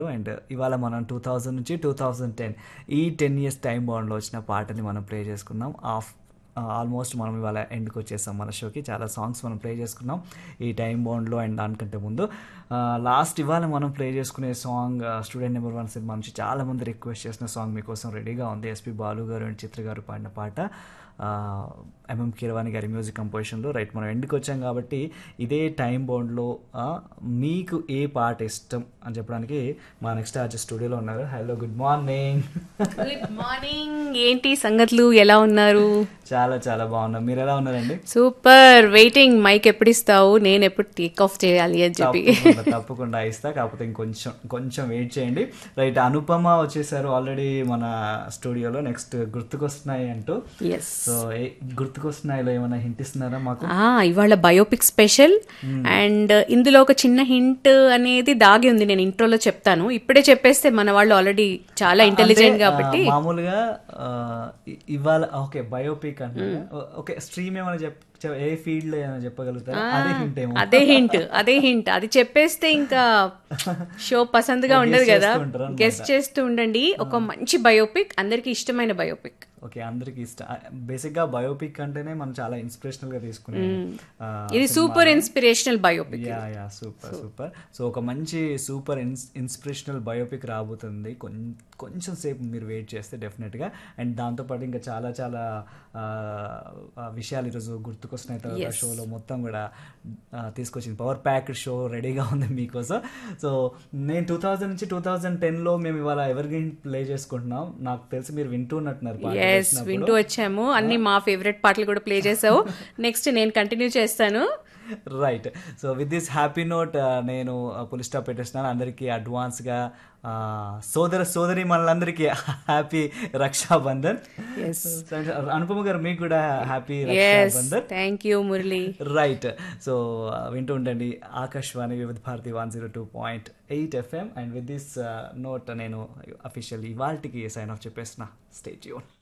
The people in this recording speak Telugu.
అండ్ ఇవాళ మనం టూ థౌజండ్ నుంచి టూ థౌజండ్ టెన్ ఈ టెన్ ఇయర్స్ టైం బాండ్లో వచ్చిన పాటని మనం ప్లే చేసుకున్నాం ఆఫ్ ఆల్మోస్ట్ మనం ఇవాళ ఎండ్కి వచ్చేసాం మన షోకి చాలా సాంగ్స్ మనం ప్లే చేసుకున్నాం ఈ టైం బాండ్లో అండ్ దానికంటే ముందు లాస్ట్ ఇవాళ మనం ప్లే చేసుకునే song student number one cinema నుంచి చాలా మంది రిక్వెస్ట్ చేసిన సాంగ్ మీకోసం రెడీగా ఉంది ఎస్పి బాలు గారు అండ్ చిత్ర గారు పాడిన పాట ఎంఎం కీరవాణి గారి మ్యూజిక్ కంపోజిషన్లో రైట్ మనం ఎండ్కి వచ్చాం కాబట్టి ఇదే టైం బౌండ్లో మీకు ఏ పాట ఇష్టం అని చెప్పడానికి మా నెక్స్ట్ ఆర్టిస్ట్ స్టూడియోలో ఉన్నారు hello good morning good morning ఏంటి సంగతులు ఎలా ఉన్నారు చాలా చాలా బాగున్నాం మీరు ఎలా ఉన్నారండి సూపర్ వెయిటింగ్ మైక్ ఎప్పుడు ఇస్తావు నేను ఎప్పుడు టేక్ ఆఫ్ చేయాలి అని చెప్పి తప్పకుండా తప్పకుండా ఇస్తా కాకపోతే ఇంకొంచెం కొంచెం వెయిట్ చేయండి రైట్ అనుపమ వచ్చేసారు ఆల్రెడీ మన స్టూడియోలో నెక్స్ట్ గుర్తుకొస్తున్నాయి అంటూ ఎస్ సో ఏ- గుర్తుకొస్తున్నాయిలో ఏమైనా హింట్ ఇస్తున్నారా మాకు ఆ ఇవాళ బయోపిక్ స్పెషల్ అండ్ ఇందులో ఒక చిన్న హింట్ అనేది దాగి ఉంది నేను ఇంట్రోలో చెప్తాను ఇప్పుడే చెప్పేస్తే మన వాళ్ళు ఆల్రెడీ చాలా ఇంటెలిజెంట్ అంటే, కాబట్టి ఆ, మామూలుగా ఆ, ఇ- ఇవాళ ఓకే బయోపిక్ అంటే ఓకే స్ట్రీమ్ ఏమైనా చెప్ చెప్- ఏ ఫీల్డ్ లో ఏమైనా చెప్పగలుగుతారా అదే హింట్ ఏమో అదే హింట్ అదే హింట్ అది చెప్పేస్తే ఇంకా షో పసందుగా ఉండదు కదా చేస్తూ ఉంటారు అన్నమాట. గెస్ట్ చేస్తూ ఉండండి ఒక మంచి బయోపిక్ అందరికి ఇష్టమైన బయోపిక్ ఓకే అందరికి ఇష్టం బేసిక్ గా బయోపిక్ అంటేనే మనం చాలా ఇన్స్పిరేషనల్ గా తీసుకునే ఆ, ఇది super inspirational biopic yeah yeah super super so ఒక మంచి సూపర్ ఇన్స్ ఇన్స్పిరేషనల్ బయోపిక్ రాబోతుంది కొం- కొంచెం సేపు మీరు వెయిట్ చేస్తే డెఫినెట్గా అండ్ దాంతోపాటు ఇంకా చాలా చాలా ఆ, ఆ విషయాలు ఈరోజు గుర్తుకొస్తున్నాయి తర్వాత షోలో మొత్తం కూడా ఆ, తీసుకొచ్చింది పవర్ ప్యాక్ షో రెడీగా ఉంది మీకోసం సో నేను టూ థౌజండ్ నుంచి టూ థౌజండ్ టెన్లో మేము ఇవాళ ఎవర్ గ్రీన్ ప్లే చేసుకుంటున్నాం నాకు తెలిసి మీరు వింటున్నట్టున్నారు పాటలు ఎస్ వచ్చినప్పుడు. వింటూ వచ్చాము అన్ని మా ఫేవరెట్ పాటలు కూడా ప్లే చేసావు నెక్స్ట్ నేను కంటిన్యూ చేస్తాను right so with this happy note నేను పులి స్టాప్ పెట్టేస్తున్నాను అందరికీ అడ్వాన్స్గా సోదర సోదరి మనలందరికీ హ్యాపీ రక్షాబంధన్ ఎస్ అనుపమ గారు మీకు కూడా హ్యాపీ ఎస్ Rakshabandhan thank you Murali right so వింటూ ఉండండి Akashvani Vividh Bharati one zero two point eight FM and with this note నేను అఫీషియల్ ఇవాల్టికి సైన్ ఆఫ్ చెప్పేస్తున్నా స్టేట్ యూన్